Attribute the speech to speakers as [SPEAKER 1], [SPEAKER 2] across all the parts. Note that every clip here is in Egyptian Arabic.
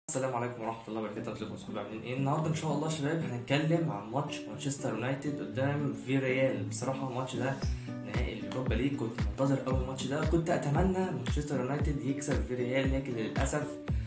[SPEAKER 1] السلام عليكم ورحمة الله وبركاته ازيكم صحابي عاملين ايه النهارده ان شاء الله يا شباب هنتكلم عن ماتش مانشستر يونايتد قدام فيريال بصراحة الماتش ده نهائي اليوروبا ليج كنت منتظر قوي الماتش ده كنت اتمنى مانشستر يونايتد يكسب فيريال لكن للاسف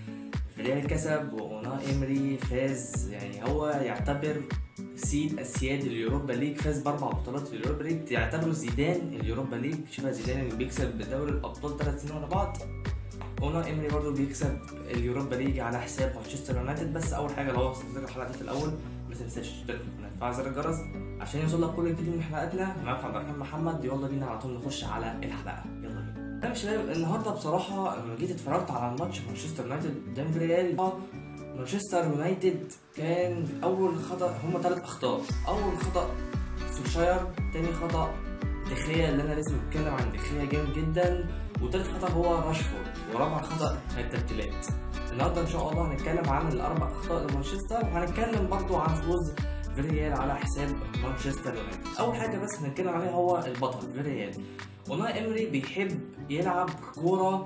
[SPEAKER 1] فيريال كسب واونا ايمري فاز يعني هو يعتبر سيد اسياد اليوروبا ليج فاز باربع بطولات في اليوروبا ليج يعتبره زيدان اليوروبا ليج شبه زيدان اللي بيكسب دوري الابطال ثلاث سنين ورا بعض اونا ايمري برضه بيكسب اليوروبا ليج على حساب مانشستر يونايتد بس اول حاجه لو وصلت لك الحلقه دي في الاول ما تنساش تشترك في القناه وتفعل زر الجرس عشان يوصل لك كل جديد من حلقاتنا معاك عبد الرحمن محمد يلا بينا على طول نخش على الحلقه يلا بينا تمام يا شباب النهارده بصراحه لما جيت اتفرجت على الماتش مانشستر يونايتد قدام ريال مانشستر يونايتد كان اول خطا هم ثلاث اخطاء اول خطا سوشاير تاني خطا دخيا اللي انا لازم اتكلم عن دخيا جامد جدا وتالت خطا هو راشفورد ورابع خطا التبديلات النهارده ان شاء الله هنتكلم عن الاربع اخطاء لمانشستر وهنتكلم برضو عن فوز فيريال على حساب مانشستر يونايتد اول حاجه بس هنتكلم عليها هو البطل فيريال والله امري بيحب يلعب كوره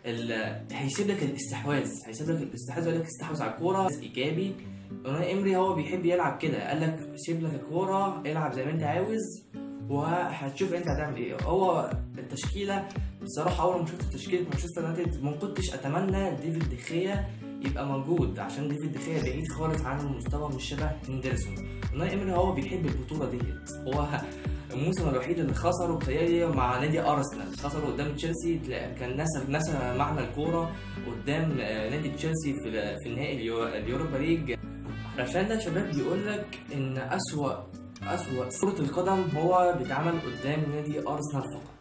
[SPEAKER 1] ال- هيسيب لك الاستحواذ هيسيب لك الاستحواذ يقول لك استحوذ على الكوره ايجابي وناي امري هو بيحب يلعب كده قال لك سيب لك الكوره العب زي ما انت عاوز وهتشوف انت هتعمل ايه هو التشكيله بصراحه اول ما شفت تشكيله مانشستر يونايتد ما كنتش اتمنى ديفيد دخيا يبقى موجود عشان ديفيد دخيا بعيد خالص عن المستوى مش شبه هندرسون ناي امري هو بيحب البطوله ديت هو الموسم الوحيد اللي خسره بتهيألي مع نادي ارسنال خسروا قدام تشيلسي تلاقي- كان نسى نسى معنى الكوره قدام آه، نادي تشيلسي في في نهائي اليو- اليوروبا ليج عشان ده شباب بيقول لك ان اسوأ اسوأ كرة القدم هو بيتعمل قدام نادي ارسنال فقط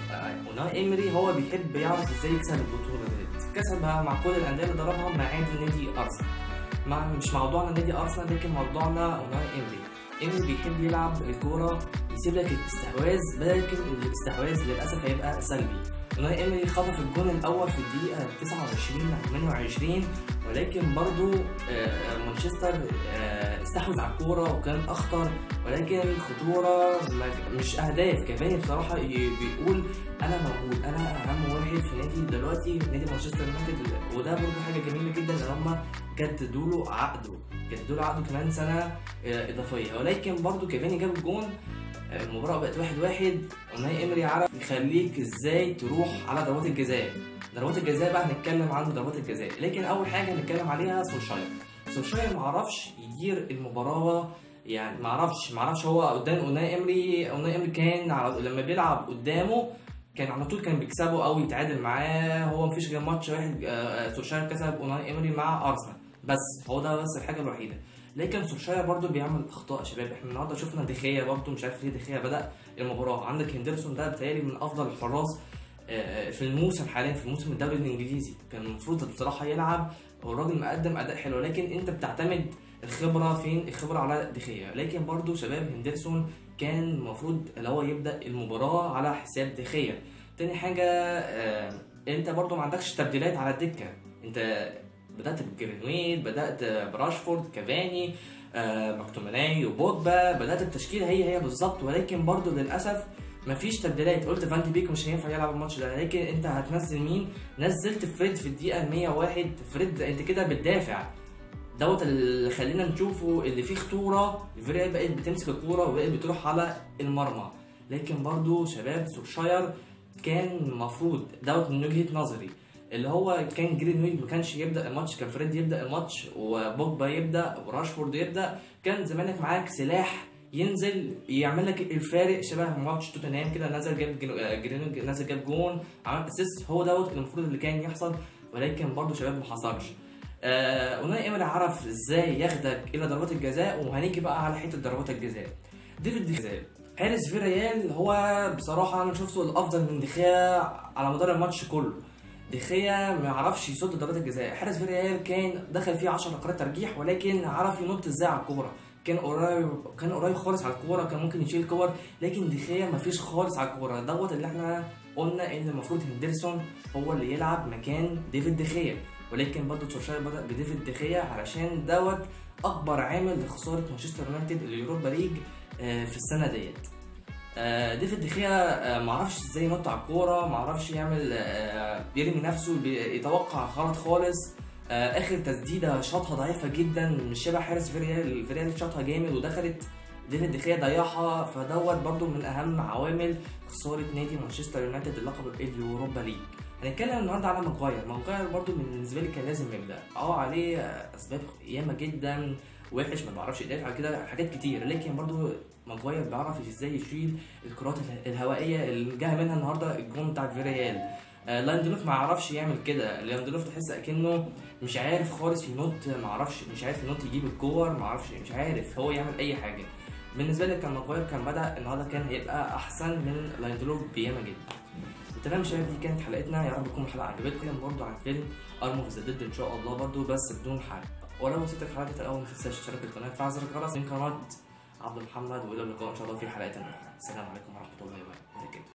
[SPEAKER 1] وناي ايمري هو بيحب يعرف ازاي يكسب البطوله ديت كسبها مع كل الانديه اللي ضربها ما عدا نادي ارسنال مع مش موضوعنا نادي ارسنال لكن موضوعنا وناي ايمري ايمري بيحب يلعب الكوره يسيب لك الاستحواذ لكن الاستحواذ للاسف هيبقى سلبي وناي ايمري خطف الجون الاول في الدقيقه 29 28 ولكن برضو آه، مانشستر آه، استحوذ على الكوره وكان اخطر ولكن خطوره ما- مش اهداف كفايه بصراحه ي- بيقول انا موجود انا اهم واحد في نادي دلوقتي نادي مانشستر يونايتد وده برضو حاجه جميله جدا ان هم جددوا له عقده جددوا له عقده كمان سنه آه، اضافيه ولكن برضو كافاني جاب الجون آه، المباراه بقت واحد واحد وناي امري عرف يخليك ازاي تروح على ضربات الجزاء ضربات الجزاء بقى هنتكلم عن ضربات الجزاء لكن اول حاجه هنتكلم عليها سولشاير سولشاير معرفش يدير المباراه يعني معرفش معرفش هو قدام اوناي امري اوناي امري كان على لما بيلعب قدامه كان على طول كان بيكسبه او يتعادل معاه هو مفيش غير ماتش واحد آه، آه، سولشاير كسب اوناي امري مع ارسنال بس هو ده بس الحاجه الوحيده لكن سولشاير برضو بيعمل اخطاء يا شباب احنا النهارده شفنا دخيا برضو مش عارف ليه دخيا بدا المباراه عندك هندرسون ده بتهيألي من افضل الحراس آه، في الموسم حاليا في موسم الدوري الانجليزي كان المفروض بصراحه يلعب والراجل مقدم اداء حلو لكن انت بتعتمد الخبره فين الخبره على دخيا لكن برضو شباب هندرسون كان المفروض اللي هو يبدا المباراه على حساب دخيا تاني حاجه آه، انت برضو ما عندكش تبديلات على الدكه انت بدات بجرينويل بدات براشفورد كافاني آه، مكتوماناي وبوجبا بدات التشكيله هي هي بالظبط ولكن برضو للاسف مفيش تبديلات قلت فان بيك مش هينفع يلعب الماتش ده لكن انت هتنزل مين نزلت فريد في الدقيقه 101 فريد انت كده بتدافع دوت اللي خلينا نشوفه اللي فيه خطوره الفريق بقت بتمسك الكوره وبقت بتروح على المرمى لكن برضو شباب سولشاير كان المفروض دوت من وجهه نظري اللي هو كان جرينويل ما كانش يبدا الماتش كان فريد يبدا الماتش وبوجبا يبدا وراشفورد يبدا كان زمانك معاك سلاح ينزل يعمل لك الفارق شبه ماتش توتنهام كده نزل جاب جنو- آه، جرينويل نزل جاب جون عمل اسيست هو دوت المفروض اللي كان يحصل ولكن برضه شباب ما حصلش آه وناي ايمري عرف ازاي ياخدك الى ضربات الجزاء وهنيجي بقى على حته ضربات الجزاء ديفيد دخيا حارس فيريال هو بصراحه انا شفته الافضل من دخيا على مدار الماتش كله دخيا ما يعرفش يصد ضربات الجزاء حارس فيريال كان دخل فيه 10 نقرات ترجيح ولكن عرف ينط ازاي على الكوره كان قريب كان قريب خالص على الكوره كان ممكن يشيل كور لكن دخيا مفيش خالص على الكوره دوت اللي احنا قلنا ان المفروض هندرسون هو اللي يلعب مكان ديفيد دخيا ولكن برضه سولشاير بدا بديفيد دخيا علشان دوت اكبر عامل لخساره مانشستر يونايتد اليوروبا ليج آه، في السنه ديت آه، ديفيد دخيا آه، معرفش ازاي ينط على الكوره معرفش يعمل آه، يرمي نفسه بي- يتوقع غلط خالص آه اخر تسديده شاطها ضعيفه جدا مش شبه حارس فيريال فيريال شاطها جامد ودخلت ديفيد دخيا ضيعها فدوت برضو من اهم عوامل خساره نادي مانشستر يونايتد اللقب اليوروبا ليج هنتكلم النهارده على ماجواير ماجواير برضو بالنسبه لي كان لازم يبدا اه عليه اسباب ياما جدا وحش ما بيعرفش يدافع على كده حاجات كتير لكن برضو ماجواير بيعرف ازاي يشيل الكرات الهوائيه اللي جايه منها النهارده الجون بتاع فيريال آه لاندلوف ما يعرفش يعمل كده لاندلوف تحس اكنه مش عارف خالص ينط ما اعرفش مش عارف ينط يجيب الكور ما اعرفش مش عارف هو يعمل اي حاجه بالنسبه لي كان ماجواير كان بدا النهارده كان هيبقى احسن من لاندلوف بياما جدا تمام شباب دي كانت حلقتنا يا رب تكون الحلقه عجبتكم برضو عن فيلم ارمو في ضد ان شاء الله برضو بس بدون حرق ولو وصلت الحلقه الاول ما تنساش تشترك في القناه وتفعل زر الجرس من قناه عبد محمد والى اللقاء ان شاء الله في حلقه اخرى السلام عليكم ورحمه الله وبركاته